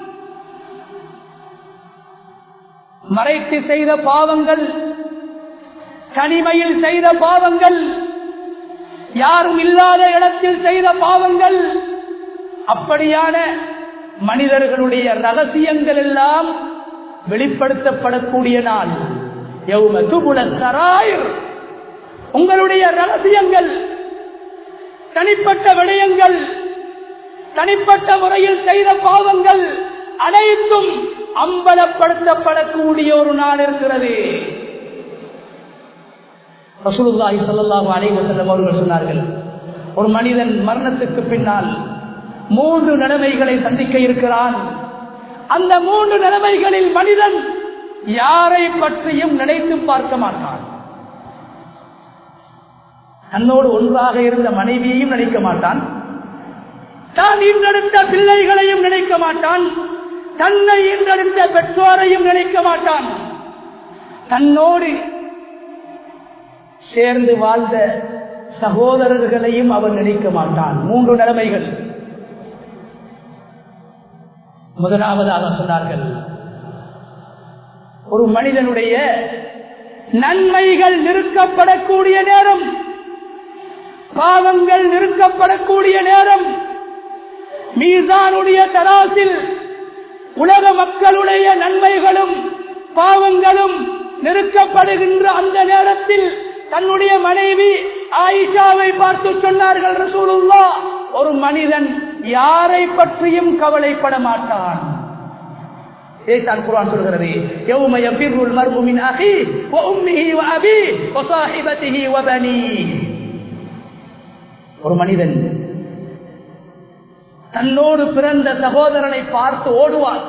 மறைத்து செய்த பாவங்கள் தனிமையில் செய்த பாவங்கள் யாரும் இல்லாத இடத்தில் செய்த பாவங்கள் அப்படியான மனிதர்களுடைய ரகசியங்கள் எல்லாம் வெளிப்படுத்தப்படக்கூடிய நாள் உங்களுடைய ரகசியங்கள் தனிப்பட்ட விடயங்கள் தனிப்பட்ட முறையில் செய்த பாவங்கள் அனைத்தும் அம்பலப்படுத்தப்படக்கூடிய ஒரு நாள் இருக்கிறது ரசூலுல்லாஹி ஸல்லல்லாஹு அலைஹி வஸல்லம் அவர்கள் சொன்னார்கள் ஒரு மனிதன் மரணத்துக்கு பின்னால் மூன்று நிலைமைகளை சந்திக்க இருக்கிறான் அந்த மூன்று நிலைமைகளில் மனிதன் யாரை பற்றியும் நினைத்து பார்க்க மாட்டான் தன்னோடு ஒன்றாக இருந்த மனைவியையும் நினைக்க மாட்டான் தான் ஈன்றெடுத்த பிள்ளைகளையும் நினைக்க மாட்டான் தன்னை ஈன்றெடுத்த பெற்றோரையும் நினைக்க மாட்டான் தன்னோடு சேர்ந்து வாழ்ந்த சகோதரர்களையும் அவன் நினைக்க மாட்டான் மூன்று நிலைமைகள் முதலாவதாக சொன்னார்கள் ஒரு மனிதனுடைய நன்மைகள் நிறுக்கப்படக்கூடிய நேரம் பாவங்கள் நிறுக்கப்படக்கூடிய நேரம் மீதானுடைய தராசில் உலக மக்களுடைய நன்மைகளும் பாவங்களும் நிறுக்கப்படுகின்ற அந்த நேரத்தில் தன்னுடைய மனைவி ஆயிஷாவை பார்த்து சொன்னார்கள் ரசூலுல்லா ஒரு மனிதன் யாரை பற்றியும் கவலைப்பட மாட்டான் இதைத்தான் குர்ஆன் சொல்கிறது யௌம யஃபிருல் மர்உ மின் அஹி வ உம்மிஹி வ அபி வ ஸாஹிபதிஹி வ பனி ஒரு மனிதன் தன்னோடு பிறந்த சகோதரனை பார்த்து ஓடுவான்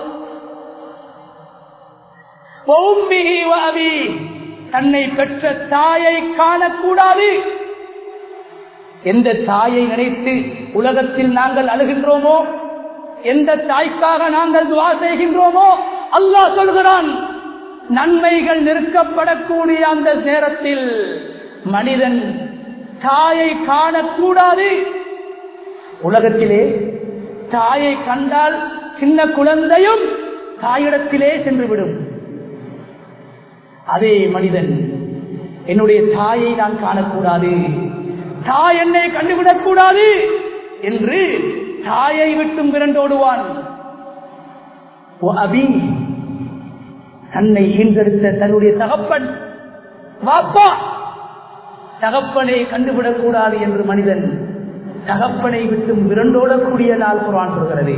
வ உம்மிஹி வ அபி தன்னை பெற்ற தாயை காணக்கூடாது எந்த தாயை நினைத்து உலகத்தில் நாங்கள் அழுகின்றோமோ எந்த தாய்க்காக நாங்கள் துவா செய்கின்றோமோ அல்லாஹ் சொல்கிறான் நன்மைகள் நிற்கப்படக்கூடிய அந்த நேரத்தில் மனிதன் தாயை காணக்கூடாது உலகத்திலே தாயை கண்டால் சின்ன குழந்தையும் தாயிடத்திலே சென்றுவிடும் அதே மனிதன் என்னுடைய தாயை நான் காணக்கூடாது தாய் என்னை கண்டுவிடக் கூடாது என்று தாயை விட்டும் விரண்டோடுவான் ஓ அபி தன்னை ஈன்றெடுத்த தன்னுடைய தகப்பன் வாப்பா தகப்பனை கண்டுவிடக் கூடாது என்று மனிதன் தகப்பனை விட்டும் விரண்டோடக்கூடிய நாள் குரான் சொல்கிறது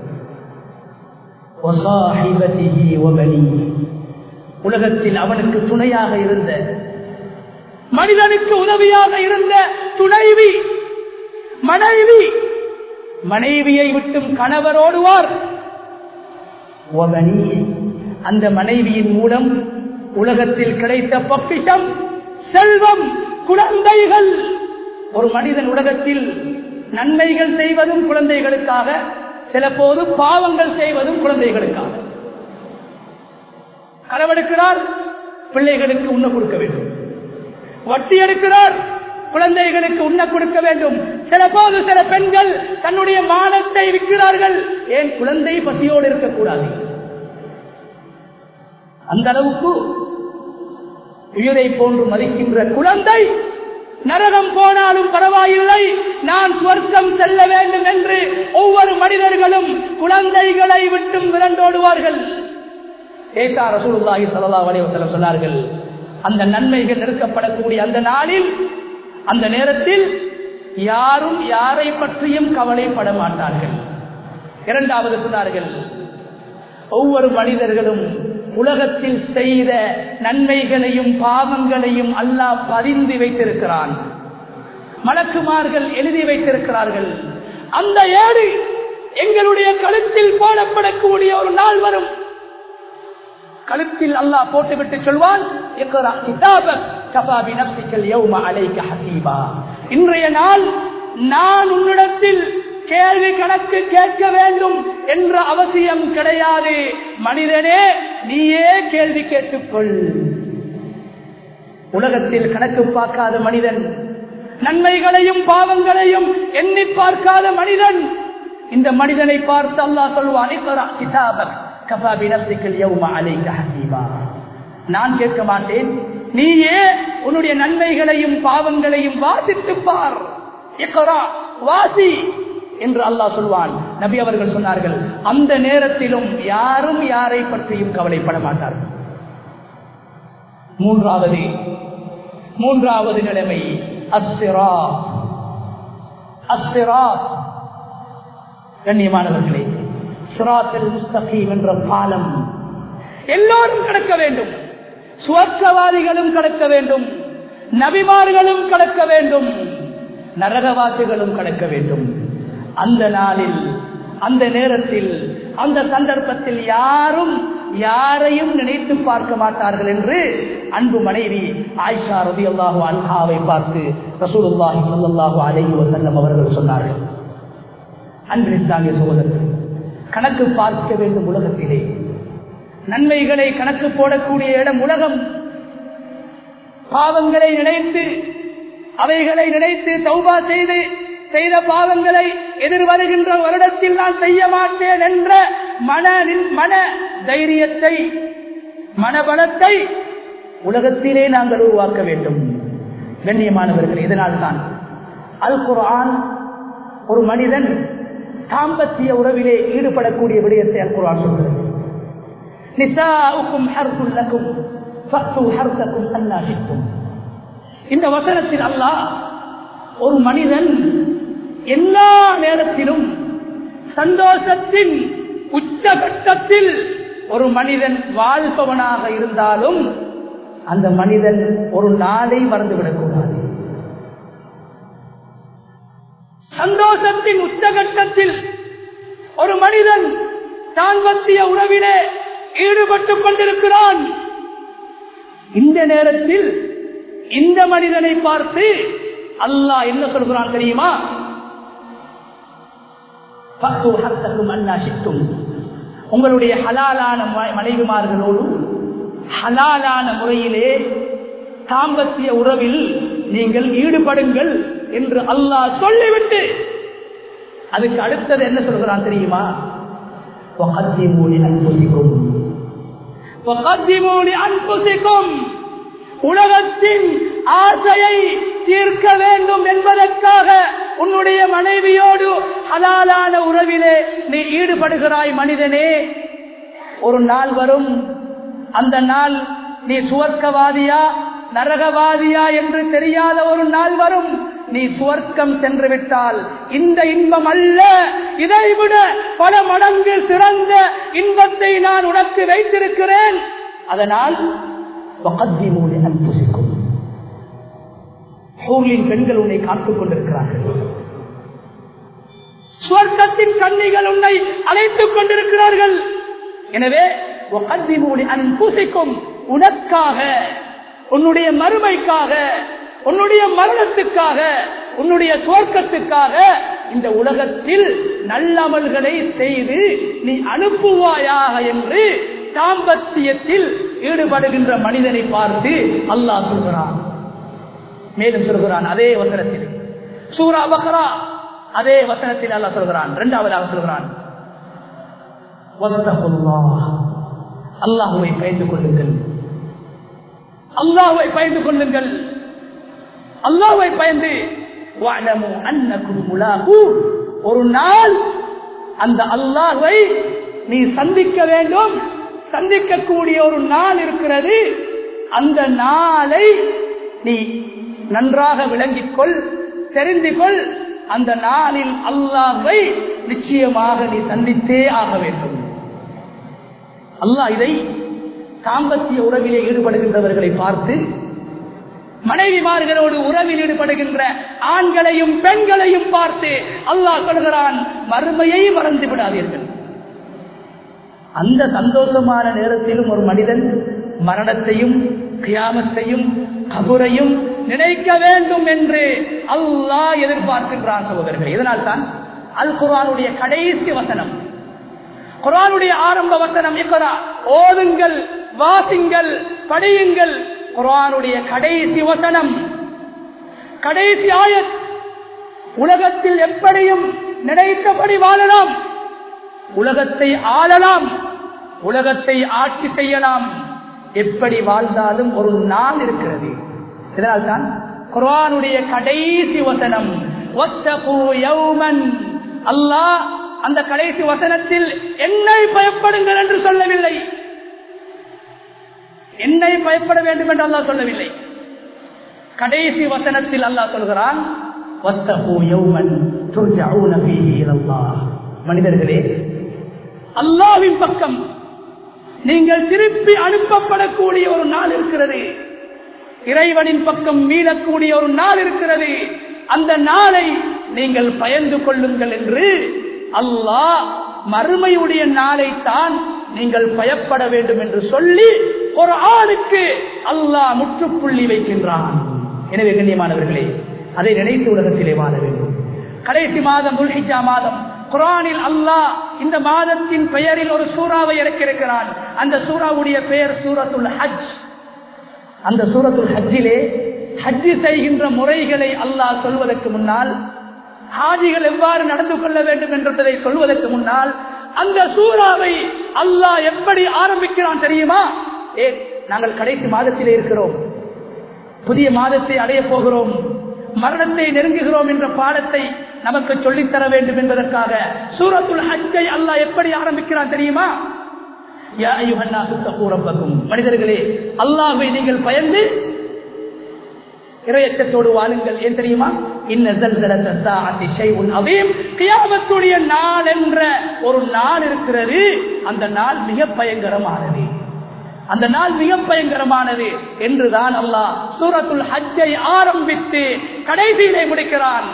வசாஹிபதிஹி வபனிஹி. உலகத்தில் அவனுக்கு துணையாக இருந்த மனிதனுக்கு உதவியாக இருந்த துணைவி மனைவி மனைவியை விட்டும் கணவர் ஓடுவார் வபனி. அந்த மனைவியின் மூலம் உலகத்தில் கிடைத்த பொக்கிஷம் செல்வம் குழந்தைகள் ஒரு மனிதன் உலகத்தில் நன்மைகள் செய்வதும் குழந்தைகளுக்காக சில போது பாவங்கள் செய்வதும் குழந்தைகளுக்காக களவெடுக்கிறார் பிள்ளைகளுக்கு உண்ண கொடுக்க வேண்டும் வட்டி எடுக்கிறார் குழந்தைகளுக்கு உண்ண கொடுக்க வேண்டும் சில போது சில பெண்கள் தன்னுடைய மானத்தை விற்கிறார்கள் ஏன் குழந்தை பசியோடு இருக்கக்கூடாது அந்த அளவுக்கு உயிரை போன்று மதிக்கின்ற குழந்தை நரகம் போனாலும் பரவாயில்லை நான் சுவர்க்கம் செல்ல வேண்டும் என்று ஒவ்வொரு மனிதர்களும் குழந்தைகளை விட்டும் விரண்டோடுவார்கள் ஏசா ரசூலுல்லாஹி ஸல்லல்லாஹு அலைஹி வஸல்லம் சொன்னார்கள் அந்த நன்மைகள் நெருக்கப்படக்கூடிய அந்த நாளில் அந்த நேரத்தில் யாரும் யாரை பற்றியும் கவலைப்பட மாட்டார்கள் இரண்டாவது சொன்னார்கள் ஒவ்வொரு மனிதர்களும் உலகத்தில் செய்த நன்மைகளையும் பாவங்களையும் அல்லாஹ் பதிந்து வைத்திருக்கிறான் மலக்குமார்கள் எழுதி வைத்திருக்கிறார்கள் அந்த ஏடு எங்களுடைய கழுத்தில் போடப்படக்கூடிய ஒரு நாள் வரும் கழுத்தில் அல்லாஹ் போட்டுவிட்டு சொல்வான் "இக்ரா கிதாபக் கஃபா பினஃப்ஸிகல் யௌம அலைக ஹஸீபா." இன்றைய நாள் நான் உன்னிடத்தில் கேள்வி கணக்கு கேட்க வேண்டும் என்ற அவசியம் கிடையாது மனிதனே நீயே கேள்வி கேட்டுக்கொள் உலகத்தில் கணக்கு பார்க்காத மனிதன் நன்மைகளையும் பாவங்களையும் எண்ணி பார்க்காத மனிதன் இந்த மனிதனை பார்த்து அல்லாஹ் சொல்வான் "இக்ரா கிதாபக் கஃபா பினஃப்ஸிகல் யௌம அலைக ஹஸீபா." நான் கேட்க மாட்டேன் நீயே உன்னுடைய நன்மைகளையும் பாவங்களையும் வாசித்து பார் இக்ரா, வாசி என்று அல்லாஹ் சொல்வான் நபி அவர்கள் சொன்னார்கள் அந்த நேரத்திலும் யாரும் யாரை பற்றியும் கவலைப்பட மாட்டார்கள் மூன்றாவது மூன்றாவது நிலைமை அஸ்ஸிரா அஸ்ஸிராத் கண்ணியமானவர்களே சிராத்தில் முஸ்தகீம் என்ற பாலம் எல்லோரும் கடக்க வேண்டும் சுவர்க்கவாதிகளும் கடக்க வேண்டும் நபிமார்களும் கடக்க வேண்டும் நரகவாசிகளும் கடக்க வேண்டும் அந்த நாளில் அந்த நேரத்தில் அந்த சந்தர்ப்பத்தில் யாரும் யாரையும் நினைத்து பார்க்க மாட்டார்கள் என்று அன்பு மனைவி ஆயிஷா ரவி அல்லாஹு அன்ஹாவை பார்த்து ரசூலுல்லாஹி ஸல்லல்லாஹு அலைஹி வஸல்லம் அவர்கள் சொன்னார்கள் அன்பு இஸ்லாமிய சகோதரர்கள் கணக்கு பார்க்க வேண்டும் உலகத்திலே நன்மைகளை கணக்கு போடக்கூடிய இடம் உலகம் பாவங்களை நினைத்து அவைகளை நினைத்து தௌபா செய்து செய்த பாவங்களை எதிர்வருகின்ற வருடத்தில் நான் செய்ய மாட்டேன் என்ற மன மன தைரியத்தை மனபலத்தை உலகத்திலே நாங்கள் உருவாக்க வேண்டும் கண்ணியமானவர்கள் இதனால் தான் அல் குர்ஆன் ஒரு மனிதன் தாம்பத்திய உறவிலே ஈடுபடக்கூடிய விடயத்தை அல் குர்ஆன் சொல்கிறது நிசாவுக்கும் ஹர்சுல்லக்கும் ஃபத்து ஹர்சக்கும் அல்லாஹிக்கும் இந்த வசனத்தில் அல்லாஹ் ஒரு மனிதன் எல்லா நேரத்திலும் சந்தோஷத்தின் உச்சகட்டத்தில் ஒரு மனிதன் வாழ்பவனாக இருந்தாலும் அந்த மனிதன் ஒரு நாளை மறந்துவிடக்கூடாது சந்தோஷத்தின் உச்சகட்டத்தில் ஒரு மனிதன் தான்பத்திய உறவிலே ஈடுபட்டுக் கொண்டிருக்கிறான் இந்த நேரத்தில் இந்த மனிதனை பார்த்து அல்லாஹ் என்ன சொல்கிறான் தெரியுமா உங்களுடைய ஹலாலான மனைவிமார்களோடு ஹலாலான முறையிலே தாம்பத்திய உறவில் நீங்கள் ஈடுபடுங்கள் என்று அல்லாஹ் சொல்லிவிட்டு அதுக்கு அடுத்தது என்ன சொல்கிறான் தெரியுமா உலகத்தின் ஆசையை தீர்க்க வேண்டும் என்பதற்காக உன்னுடைய மனைவியோடு ஹலாலான உறவிலே நீ ஈடுபடுகிறாய் மனிதனே ஒரு நாள் வரும் அந்த நாள் நீ சுவர்க்கவாதியா நரகவாதியா என்று தெரியாத ஒரு நாள் வரும் நீ சுவர்க்கம் சென்று விட்டால் இந்த இன்பம் அல்ல இதைவிட பல மடங்கு சிறந்த இன்பத்தை நான் உனக்கு வைத்திருக்கிறேன் அதனால் பெண்கள் உன்னை காத்துக் கொண்டிருக்கிறார்கள் சுவர்க்கத்தின் கண்ணிகள் உன்னை அழைத்துக் கொண்டிருக்கிறார்கள் எனவே பூசிக்கும் உனக்காக உன்னுடைய மறுமைக்காக உன்னுடைய மரணத்துக்காக உன்னுடைய சுவர்க்கத்துக்காக இந்த உலகத்தில் நல்லமல்களை செய்து நீ அனுப்புவாயாக என்று தாம்பத்தியத்தில் ஈடுபடுகின்ற மனிதனை பார்த்து அல்லாஹ் சொல்கிறான் மேலும் சொல்கிறான் அதே வசனத்தில் சூரா பக்ரா அதே வசனத்தில் அல்லாஹ் சொல்கிறான் இரண்டாவதாக சொல்கிறான் அல்லாஹுவை பயந்து கொள்ளுங்கள் அல்லாஹுவை பயந்து கொள்ளுங்கள் அல்லாஹுவை பயந்து ஒரு நாள் அந்த அல்லாஹை நீ சந்திக்க வேண்டும் சந்திக்கக்கூடிய ஒரு நாள் இருக்கிறது அந்த நாளை நீ நன்றாக விளங்கிக் கொள் தெரிந்து கொள் அந்த நாளில் அல்லாஹை நிச்சயமாக நீ சந்தித்தே ஆக வேண்டும் அல்லாஹ் இதை தாம்பத்திய உறவிலே ஈடுபடுகின்றவர்களை பார்த்து மனைவிமார்களோடு உறவில் ஈடுபடுகின்ற ஆண்களையும் பெண்களையும் பார்த்து அல்லாஹ் சொல்கிறான் மறுமையை மறந்து விடாதீர்கள் அந்த சந்தோஷமான நேரத்திலும் ஒரு மனிதன் மரணத்தையும் கியாமத்தையும் கபுரையும் நினைக்க வேண்டும் என்று அல்லாஹ் எதிர்பார்க்கின்றான் சகோதரர்கள் இதனால் தான் அல் குரானுடைய கடைசி வசனம் குரானுடைய ஆரம்ப வசனம் இக்கரா ஓதுங்கள் வாசிங்கள் படியுங்கள் குரானுடைய கடைசி வசனம் கடைசி ஆயத் உலகத்தில் எப்படியும் நினைத்தபடி வாழலாம் உலகத்தை ஆளலாம் உலகத்தை ஆட்சி செய்யலாம் எப்படி வாழ்ந்தாலும் ஒரு நாள் இருக்கிறது இதனால்தான் குரானுடைய கடைசி வசனம் அல்லாஹ் அந்த கடைசி வசனத்தில் என்னை பயப்படுங்கள் என்று சொல்லவில்லை என்னை பயப்பட வேண்டும் என்று அல்லாஹ் சொல்லவில்லை கடைசி வசனத்தில் அல்லாஹ் சொல்கிறான் ترجعون فيه إلى الله மனிதர்களே அல்லாவின் பக்கம் நீங்கள் திருப்பி அனுப்பப்படக்கூடிய ஒரு நாள் இருக்கிறது இறைவனின் பக்கம் மீளக்கூடிய ஒரு நாள் இருக்கிறது அந்த நாளை நீங்கள் பயந்து கொள்ளுங்கள் என்று அல்லாஹ் மறுமையுடைய நாளை தான் நீங்கள் பயப்பட வேண்டும் என்று சொல்லி ஒரு ஆணுக்கு அல்லாஹ் முற்றுப்புள்ளி வைக்கின்றான் எனவே கண்ணியமானவர்களே அதை நினைத்து உலகத்திலே வாழ வேண்டும் கடைசி மாதம் துல்ஹிஜா மாதம் குரானில் அல்லாஹ் இந்த மாதத்தின் பெயரில் ஒரு சூறாவை இறக்கியிருக்கிறான் அந்த சூறாவுடைய பெயர் சூரத்துல் ஹஜ் அந்த சூரத்துல் ஹஜ்ஜிலே ஹஜ்ஜி செய்கின்ற முறைகளை அல்லாஹ் சொல்வதற்கு முன்னால் ஹாஜிகள் எவ்வாறு நடந்து கொள்ள வேண்டும் என்பதை சொல்வதற்கு முன்னால் அந்த சூறாவை அல்லாஹ் எப்படி ஆரம்பிக்கிறான் தெரியுமா ஏ நாங்கள் கடைசி மாதத்திலே இருக்கிறோம் புதிய மாதத்தை அடைய போகிறோம் மரணத்தை நெருங்குகிறோம் என்ற பாடத்தை நமக்கு சொல்லித்தர வேண்டும் என்பதற்காக சூரத்துல் ஹஜ்ஜை அல்லாஹ் எப்படி ஆரம்பிக்கிறான் தெரியுமா மனிதர்களே அல்லாஹை நீங்கள் பயந்து இரையச்சத்தோடு வாழுங்கள் ஏன் தெரியுமா கியாமத்துடைய நாள் என்ற ஒரு நாள் இருக்கிறது அந்த நாள் மிக பயங்கரமானது அந்த நாள் மிக பயங்கரமானது என்றுதான் அல்லாஹ் சூரத்துல் ஹஜ்ஜை ஆரம்பித்து கடைசியிலே முடிக்கிறான்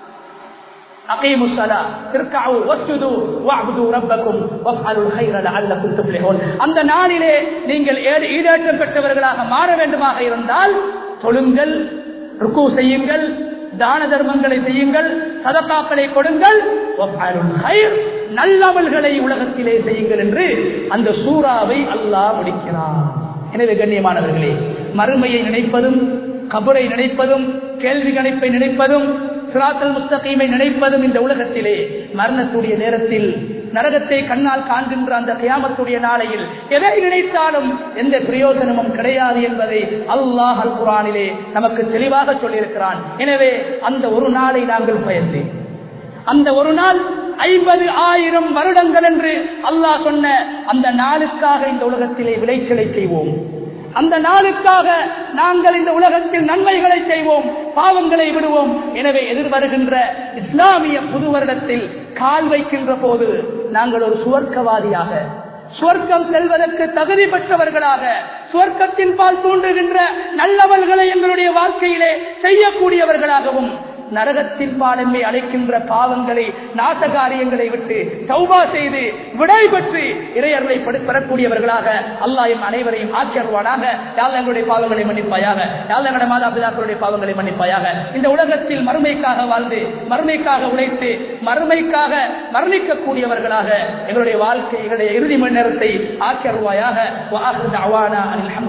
அந்த நாளிலே நீங்கள் ஈடேற்றம் பெற்றவர்களாக மாற வேண்டுமாக இருந்தால் தொழுங்கள் ருக்கு செய்யுங்கள் தான தர்மங்களை செய்யுங்கள் சதக்காக்களை கொடுங்கள் நல்லவல்களை உலகத்திலே செய்யுங்கள் என்று அந்த சூறாவை அல்லாஹ் முடிக்கிறார் எனவே கண்ணியமானவர்களே மறுமையை நினைப்பதும் கபரை நினைப்பதும் கேள்வி கணிப்பை நினைப்பதும் சிராத்தல் முஸ்தகீமை நினைப்பதும் இந்த உலகத்திலே மரணத்துடைய நேரத்தில் நரகத்தை கண்ணால் காண்கின்ற அந்த கியாமத்துடைய நாளையில் எதை நினைத்தாலும் எந்த பிரயோஜனமும் கிடையாது என்பதை அல்லாஹ் அல் குரானிலே நமக்கு தெளிவாக சொல்லியிருக்கிறான் எனவே அந்த ஒரு நாளை நாங்கள் பயந்து அந்த ஒரு நாள் ஐம்பது ஆயிரம் வருடங்கள் என்று அல்லாஹ் சொன்ன அந்த நாளுக்காக இந்த உலகத்திலே விளைச்சலை செய்வோம் அந்த நாளுக்காக நாங்கள் இந்த உலகத்தில் நன்மைகளை செய்வோம் பாவங்களை விடுவோம் எனவே எதிர்வருகின்ற இஸ்லாமிய புது வருடத்தில் கால் வைக்கின்ற போது நாங்கள் ஒரு சுவர்க்கவாதியாக சுவர்க்கம் செல்வதற்கு தகுதி பெற்றவர்களாக சுவர்க்கத்தின் பால் தூண்டுகின்ற நல்லவர்களை எங்களுடைய வாழ்க்கையிலே செய்யக்கூடியவர்களாகவும் நரகத்தின் பாலமை அழைக்கின்ற பாவங்களை நாசகாரியங்களை விட்டு சௌபா செய்து விடை பெற்று இறையர்களை பெறக்கூடியவர்களாக அல்லாயும் அனைவரையும் ஆக்கியருவானாக யாழ் எங்களுடைய பாவங்களை மன்னிப்பாயாக யாழ் எங்களுடைய மாதா பிதாக்களுடைய பாவங்களை மன்னிப்பாயாக இந்த உலகத்தில் மறுமைக்காக வாழ்ந்து மறுமைக்காக உழைத்து மறுமைக்காக மரணிக்கக்கூடியவர்களாக எங்களுடைய வாழ்க்கை எங்களுடைய இறுதி மணி நேரத்தை ஆக்கியருவாயாக